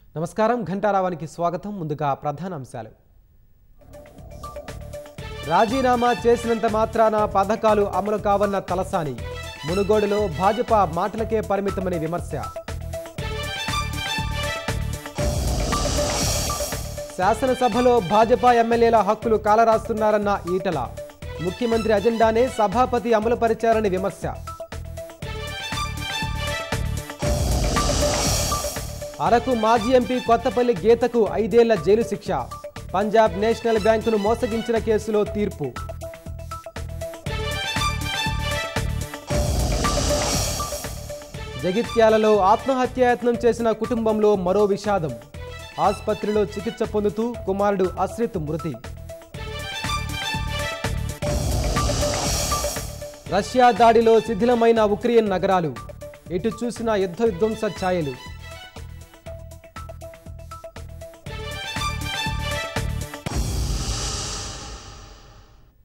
నమస్కారం ఘంటారావానికి స్వాగతం ముందుగా ప్రధాన అంశాలు రాజీనామా చేసినంత మాత్రాన పథకాలు అమలు కావన్న తలసాని మునుగోడులో భాజపా మాటలకే పరిమితమని విమర్శ శాసనసభలో భాజపా ఎమ్మెల్యేల హక్కులు కాలరాస్తున్నారన్న ఈటల ముఖ్యమంత్రి అజెండానే సభాపతి అమలుపరిచారని విమర్శ అరకు మాజీ ఎంపీ కొత్తపల్లి గీతకు ఐదేళ్ల జైలు శిక్ష పంజాబ్ నేషనల్ బ్యాంకును మోసగించిన కేసులో తీర్పు జగిత్యాలలో ఆత్మహత్యాయత్నం చేసిన కుటుంబంలో మరో విషాదం ఆసుపత్రిలో చికిత్స పొందుతూ కుమారుడు అశ్రిత్ మృతి రష్యా దాడిలో శిథిలమైన ఉక్రెయిన్ నగరాలు ఎటు చూసినా యుద్ధ విధ్వంస ఛాయలు